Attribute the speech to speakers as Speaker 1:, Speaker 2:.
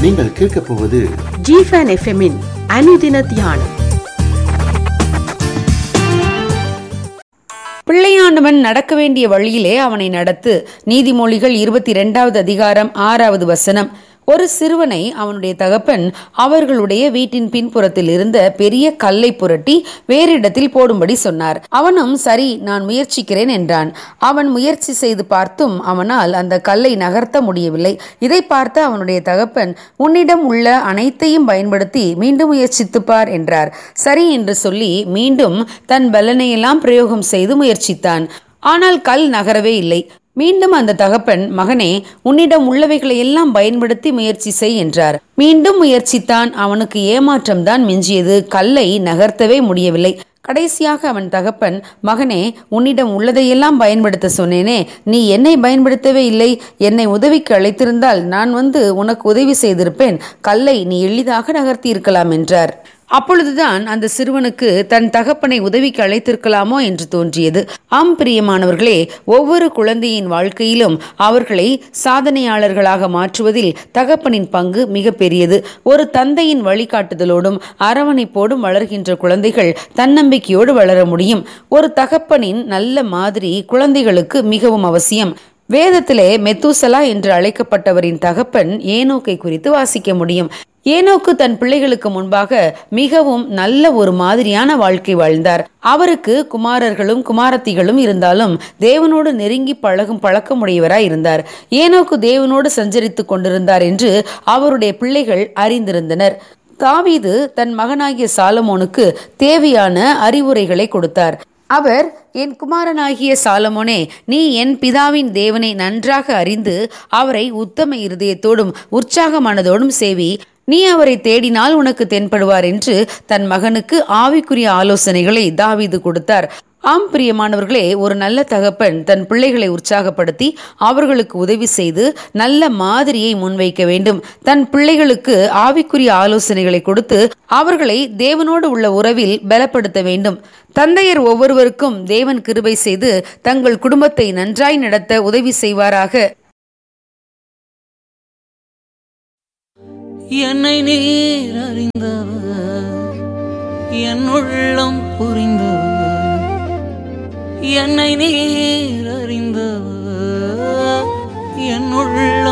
Speaker 1: நீங்கள் கேட்கப் போவது
Speaker 2: ஜிஃபன் எஃப்எம்மின் அனுதின தியானம்
Speaker 3: பிள்ளையாண்டவன் நடக்க வேண்டிய வழியிலே அவனை நடத்து நீதிமொழிகள் இருபத்தி இரண்டாவது அதிகாரம் ஆறாவது வசனம் ஒரு சிறுவனை அவனுடைய தகப்பன் அவர்களுடைய வீட்டின் பின்புறத்தில் இருந்த பெரிய கல்லை புரட்டி வேறு இடத்தில் போடும்படி சொன்னார் அவனும் சரி நான் முயற்சிக்கிறேன் என்றான் அவன் முயற்சி செய்து பார்த்தும் அவனால் அந்த கல்லை நகர்த்த முடியவில்லை இதை பார்த்து அவனுடைய தகப்பன் உன்னிடம் உள்ள அனைத்தையும் பயன்படுத்தி மீண்டும் முயற்சித்துப் பார் என்றார் சரி என்று சொல்லி மீண்டும் தன் பலனையெல்லாம் பிரயோகம் செய்து முயற்சித்தான் ஆனால் கல் நகரவே இல்லை மீண்டும் அந்த தகப்பன் மகனே உன்னிடம் உள்ளவைகளை எல்லாம் பயன்படுத்தி முயற்சி செய் என்றார் மீண்டும் முயற்சித்தான் அவனுக்கு ஏமாற்றம்தான் மிஞ்சியது கல்லை நகர்த்தவே முடியவில்லை கடைசியாக அவன் தகப்பன் மகனே உன்னிடம் உள்ளதையெல்லாம் பயன்படுத்த சொன்னேனே நீ என்னை பயன்படுத்தவே இல்லை என்னை உதவிக்கு அழைத்திருந்தால் நான் வந்து உனக்கு உதவி செய்திருப்பேன் கல்லை நீ எளிதாக நகர்த்தி இருக்கலாம் என்றார் அப்பொழுதுதான் அந்த சிறுவனுக்கு தன் தகப்பனை உதவிக்கு அழைத்திருக்கலாமோ என்று தோன்றியது ஆம் பிரியமானவர்களே ஒவ்வொரு குழந்தையின் வாழ்க்கையிலும் அவர்களை சாதனையாளர்களாக மாற்றுவதில் தகப்பனின் பங்கு மிக பெரியது ஒரு தந்தையின் வழிகாட்டுதலோடும் அரவணைப்போடும் வளர்கின்ற குழந்தைகள் தன்னம்பிக்கையோடு வளர முடியும் ஒரு தகப்பனின் நல்ல மாதிரி குழந்தைகளுக்கு மிகவும் அவசியம் வேதத்திலே மெத்தூசலா என்று அழைக்கப்பட்டவரின் தகப்பன் ஏனோக்கை குறித்து வாசிக்க முடியும் ஏனோக்கு தன் பிள்ளைகளுக்கு முன்பாக மிகவும் நல்ல ஒரு மாதிரியான வாழ்க்கை வாழ்ந்தார் அவருக்கு குமாரர்களும் குமாரத்திகளும் இருந்தாலும் தேவனோடு நெருங்கி பழகும் பழக்கமுடையவராய் இருந்தார் ஏனோக்கு தேவனோடு சஞ்சரித்துக் கொண்டிருந்தார் என்று அவருடைய பிள்ளைகள் அறிந்திருந்தனர் தாவீது தன் மகனாகிய சாலமோனுக்கு தேவையான அறிவுரைகளை கொடுத்தார் அவர் என் குமாரனாகிய சாலமோனே நீ என் பிதாவின் தேவனை நன்றாக அறிந்து அவரை உத்தம இருதயத்தோடும் உற்சாக மனதோடும் சேவி நீ அவரை தேடினால் உனக்கு தென்படுவார் என்று தன் மகனுக்கு ஆவிக்குரிய ஆலோசனைகளை தாவீது கொடுத்தார் ஆம் பிரியமானவர்களே ஒரு நல்ல தகப்பன் தன் பிள்ளைகளை உற்சாகப்படுத்தி அவர்களுக்கு உதவி செய்து நல்ல மாதிரியை முன்வைக்க வேண்டும் தன் பிள்ளைகளுக்கு ஆவிக்குரிய ஆலோசனைகளை கொடுத்து அவர்களை தேவனோடு உள்ள உறவில் பலப்படுத்த வேண்டும் தந்தையர் ஒவ்வொருவருக்கும் தேவன் கிருபை செய்து தங்கள் குடும்பத்தை நன்றாய் நடத்த உதவி செய்வாராக
Speaker 4: என்னை நீர் அறிந்தவர் என் உள்ளம் புரிந்தவர் என்னை நீர் அறிந்தவர் என் உள்ளம்